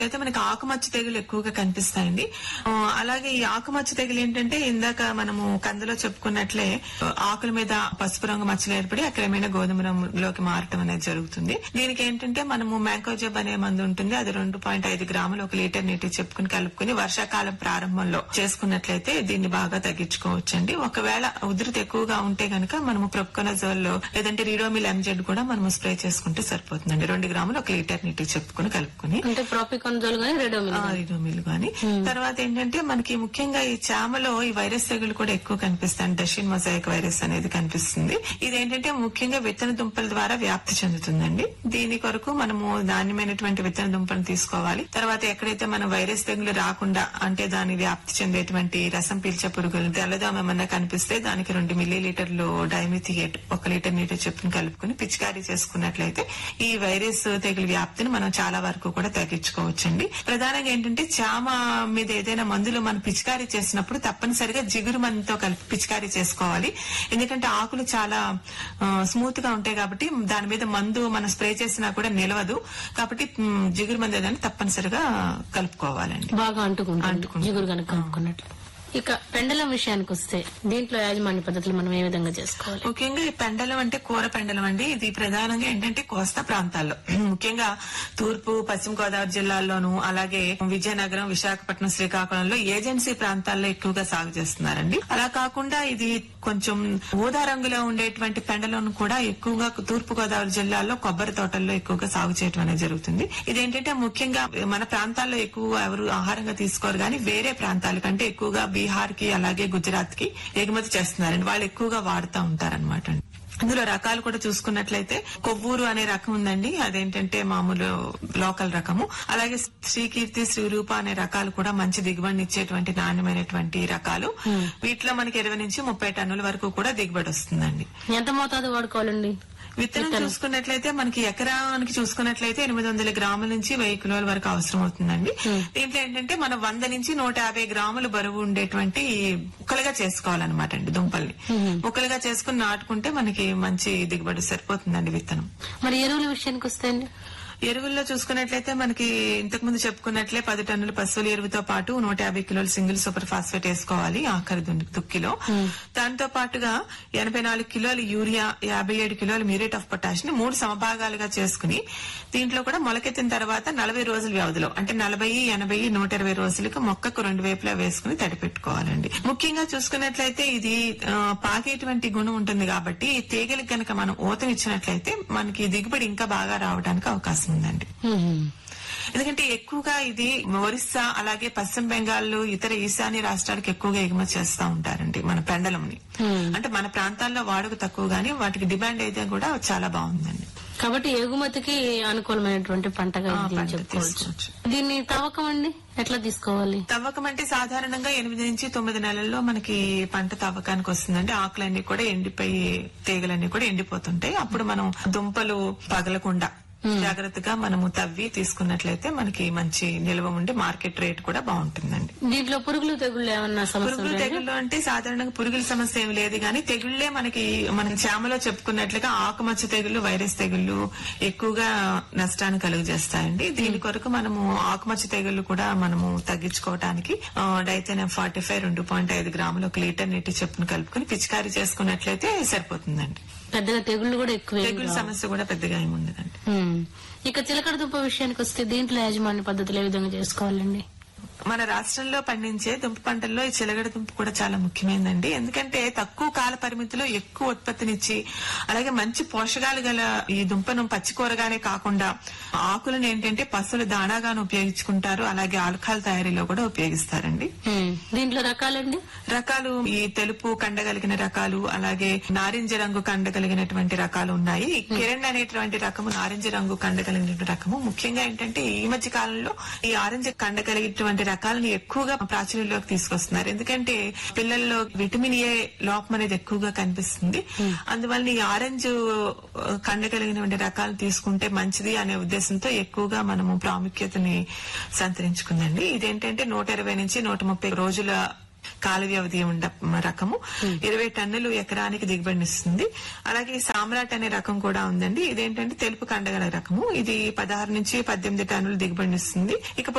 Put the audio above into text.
అయితే మనకి ఆకుమచ్చ తెగులు ఎక్కువగా కనిపిస్తాయండి ఆ, అలాగే ఈ ఆకుమచ్చ తెగులు ఏంటంటే ఇందాక మనము కందులో చెప్పుకున్నట్లే ఆ, ఆకుల మీద పసుపు రంగు మచ్చలు ఏర్పడి అక్రమేణ గోధుమ రంగులోకి మారటం అనేది జరుగుతుంది దీనికి ఏంటంటే మనము మ్యాంకోజెబ్ అనే మందు ఉంటుంది అది రెండు పాయింట్ ఐదు గ్రాములు ఒక లీటర్ నీటి చెప్పుకుని కలుపుకుని వర్షాకాలం ప్రారంభంలో చేసుకున్నట్లయితే దీన్ని బాగా తగ్గించుకోవచ్చండి ఒకవేళ ఉధృతి ఎక్కువగా ఉంటే గనక మనము ప్రొప్కొనజోల్ లేదంటే రీడోమిల్ ఎంజెడ్ కూడా మనము స్ప్రే చేసుకుంటే సరిపోతుందండి రెండు గ్రాములు ఒక లీటర్ నీటి చెప్పుకుని కలుపుకుని అంటే ప్రాపికొంజోల్ గానీ రెడోమిల్ ఆరిడోమిల్ గాని తర్వాత ఏంటంటే మనకి ముఖ్యంగా ఈ చామలో ఈ వైరస్ తెగులు కూడా ఎక్కువ కనిపిస్తాయి డషిన్ మొజాయిక్ వైరస్ అనేది కనిపిస్తుంది ఇదేంటంటే ముఖ్యంగా విత్తన దుంపల ద్వారా వ్యాప్తి చెందుతుందండి దీని కొరకు మనము నాణ్యమైనటువంటి విత్తన దుంపను తీసుకోవాలి తర్వాత ఎక్కడైతే మన వైరస్ తెగులు రాకుండా అంటే దాని వ్యాప్తి చెందేటువంటి రసం పీల్చే పురుగులు తెల్లదోమ ఏమన్నా కనిపిస్తే దానికి రెండు మిల్లీ లీటర్లు డైమిథియేట్ ఒక లీటర్ నీటి చెప్పుని కలుపుకుని పిచికారీ చేసుకున్నట్లయితే ఈ వైరస్ తెగులు వ్యాప్తిని మనం చాలా వరకు కూడా తగ్గించుకోవచ్చండి ప్రధానంగా ఏంటంటే చామ మీద ఏదైనా మందులు మనం పిచికారీ చేసినప్పుడు తప్పనిసరిగా జిగురు మందుతో కలిపి పిచికారీ చేసుకోవాలి ఎందుకంటే ఆకులు చాలా స్మూత్ గా ఉంటాయి కాబట్టి దాని మీద మందు మనం స్ప్రే చేసినా కూడా నిలవదు కాబట్టి మ్, జిగురు మందు ఏదైనా తప్పనిసరిగా కలుపుకోవాలండి బాగా అంటుకుంటుంది అంటుకుంటుంది. జిగురు కనుక కలుపుకున్నట్లు ఇక పెండలం విషయానికి వస్తే దీంట్లో యాజమాన్య పద్ధతులు మనం ఏ విధంగా చేసుకోవాలి ముఖ్యంగా ఈ పెండలం అంటే కూర పెండలం అండి ఇది ప్రధానంగా ఏంటంటే కోస్తా ప్రాంతాల్లో ముఖ్యంగా తూర్పు పశ్చిమ గోదావరి జిల్లాల్లోనూ అలాగే విజయనగరం విశాఖపట్నం శ్రీకాకుళంలో ఏజెన్సీ ప్రాంతాల్లో ఎక్కువగా సాగు చేస్తున్నారండి అలా కాకుండా ఇది కొంచెం ఊదా రంగులో ఉండేటువంటి పెండలం కూడా ఎక్కువగా తూర్పు గోదావరి జిల్లాలో కొబ్బరి తోటల్లో ఎక్కువగా సాగు చేయడం అనేది జరుగుతుంది ఇదేంటంటే ముఖ్యంగా మన ప్రాంతాల్లో ఎక్కువ ఎవరు ఆహారంగా తీసుకోరు కానీ వేరే ప్రాంతాల కంటే ఎక్కువగా బీహార్ కి అలాగే గుజరాత్ కి ఎగుమతి చేస్తున్నారండి వాళ్ళు ఎక్కువగా వాడుతూ ఉంటారన్నమాట అందులో రకాలు కూడా చూసుకున్నట్లయితే కొవ్వూరు అనే రకం ఉందండి అదేంటంటే మామూలు లోకల్ రకము అలాగే శ్రీకీర్తి శ్రీరూప అనే రకాలు కూడా మంచి దిగుబడిని ఇచ్చేటువంటి నాణ్యమైనటువంటి రకాలు వీటిలో మనకి ఇరవై నుంచి ముప్పై టన్నుల వరకు కూడా దిగుబడి వస్తుందండి ఎంత మోతాదు వాడుకోవాలండి విత్తనం చూసుకున్నట్లయితే మనకి ఎకరానికి చూసుకున్నట్లయితే ఎనిమిది వందల గ్రాముల నుంచి వెయ్యి కిలోల వరకు అవసరం అవుతుందండి దీంట్లో ఏంటంటే మనం వంద నుంచి నూట యాభై గ్రాములు బరువు ఉండేటువంటి ముక్కలుగా చేసుకోవాలన్నమాట అండి దుంపల్ని ముక్కలుగా చేసుకుని నాటుకుంటే మనకి మంచి దిగుబడి సరిపోతుందండి విత్తనం మరి ఎరువుల విషయానికి వస్తే అండి ఎరువుల్లో చూసుకున్నట్లయితే మనకి ఇంతకు ముందు చెప్పుకున్నట్లే పది టన్నుల పశువుల ఎరువుతో పాటు నూట యాభై కిలోల సింగిల్ సూపర్ ఫాస్ఫేట్ వేసుకోవాలి ఆఖరి దున్ని- దుక్కిలో దాంతో పాటుగా ఎనభై నాలుగు కిలోల యూరియా యాభై ఏడు కిలోల మ్యూరేట్ ఆఫ్ పొటాష్ ని మూడు సమభాగాలుగా చేసుకుని దీంట్లో కూడా మొలకెత్తిన తర్వాత నలభై రోజుల వ్యవధిలో అంటే నలభై ఎనభై నూట ఇరవై రోజులకు మొక్కకు రెండు వైపులా వేసుకుని తడిపెట్టుకోవాలండి ముఖ్యంగా చూసుకున్నట్లయితే ఇది ఆ, పాకేటువంటి గుణం ఉంటుంది కాబట్టి ఈ తీగలకు గనక మనం ఊతనిచ్చినట్లయితే మనకి దిగుబడి ఇంకా బాగా రావడానికి అవకాశం ఉందండి హ్మ్. ఎందుకంటే ఎక్కువగా ఇది ఒరిస్సా అలాగే పశ్చిమ బెంగాల్ ఇతర ఈశాన్య రాష్ట్రాలకు ఎక్కువగా ఎగుమతి చేస్తా ఉంటారండి మన పెండలంని అంటే మన ప్రాంతాల్లో వాడుక తక్కువ గానీ వాటికి డిమాండ్ అయితే కూడా చాలా బాగుందండి కాబట్టి ఎగుమతికి అనుకూలమైనటువంటి పంటగా ఆ, ఇది పంట చెప్పుకోవచ్చు తీసుకోవచ్చు. దీన్ని తవ్వకం అండి ఎట్లా తీసుకోవాలి తవ్వకం అంటే సాధారణంగా ఎనిమిది నుంచి తొమ్మిది నెలల్లో మనకి పంట తవ్వకానికి వస్తుందండి ఆకులన్నీ కూడా ఎండిపోయి తీగలన్నీ కూడా ఎండిపోతుంటాయి అప్పుడు మనం దుంపలు పగలకుండా జాగ్రత్తగా మనము తవ్వి తీసుకున్నట్లయితే మనకి మంచి నిల్వ ఉండి మార్కెట్ రేట్ కూడా బాగుంటుందండి దీంట్లో పురుగులు తెగుళ్ళు ఏమన్నా సమస్య పురుగులు తెగుళ్ళు అంటే సాధారణంగా పురుగుల సమస్య ఏమి లేదు కానీ తెగుళ్లే మనకి మనం చామలో చెప్పుకున్నట్లుగా ఆకుమచ్చ తెగుళ్ళు వైరస్ తెగుళ్ళు ఎక్కువగా నష్టాన్ని కలుగజేస్తాయండి దీని కొరకు మనము ఆకుమచ్చ తెగుళ్ళు కూడా మనము తగ్గించుకోవడానికి డైతెన్ ఫార్టీ ఫైవ్ రెండు పాయింట్ ఐదు గ్రాములు ఒక లీటర్ నీటి చెప్పును కలుపుకొని పిచికారీ చేసుకున్నట్లయితే సరిపోతుందండి పెద్దగా తెగుళ్ళు కూడా ఎక్కువే తెగుళ్ళ సమస్య కూడా పెద్దగా ఏమి ఉండదండి హ్మ్. ఇక చిలకడ దుంప విషయానికి వస్తే దీంట్లో యాజమాన్య పద్ధతులు ఏ విధంగా చేసుకోవాలండి మన రాష్ట్రంలో పండించే దుంప పంటల్లో ఈ చిలగడ దుంప కూడా చాలా ముఖ్యమైనదండి ఎందుకంటే తక్కువ కాల పరిమితిలో ఎక్కువ ఉత్పత్తినిచ్చి అలాగే మంచి పోషకాలు గల ఈ దుంపను పచ్చి కూరగానే కాకుండా ఆకులను ఏంటంటే పశువుల దాణాగాను ఉపయోగించుకుంటారు అలాగే ఆల్కహాల్ తయారీలో కూడా ఉపయోగిస్తారండి హ్మ్. దీంట్లో రకాలండి రకాలు ఈ తెలుపు కండగలిగిన రకాలు అలాగే నారింజ రంగు కండగలిగినటువంటి రకాలు ఉన్నాయి ఈ కిరణ్ అనేటువంటి రకము నారింజ రంగు కండగలిగిన రకము ముఖ్యంగా ఏంటంటే ఈ మధ్య కాలంలో ఈ ఆరెంజ్ కండగలిగినటువంటి రకాలను ఎక్కువగా ప్రాచుర్యంలోకి తీసుకొస్తున్నారు ఎందుకంటే పిల్లల్లో విటమిన్ ఏ లోపం అనేది ఎక్కువగా కనిపిస్తుంది అందువల్ల ఈ ఆరెంజ్ ఆ, కండగలిగినటువంటి రకాలు తీసుకుంటే మంచిది అనే ఉద్దేశంతో ఎక్కువగా మనము ప్రాముఖ్యతని సంతరించుకుందండి ఇదేంటంటే నూట ఇరవై నుంచి నూట ముప్పై రోజుల కాల వ్యవధి ఉండ రకము ఇరవై టన్నులు ఎకరానికి దిగుబడినిస్తుంది అలాగే సామ్రాట్ అనే రకం కూడా ఉందండి ఇదేంటంటే తెలుపు కండగల రకము ఇది పదహారు నుంచి పద్దెనిమిది టన్నులు దిగుబడినిస్తుంది ఇక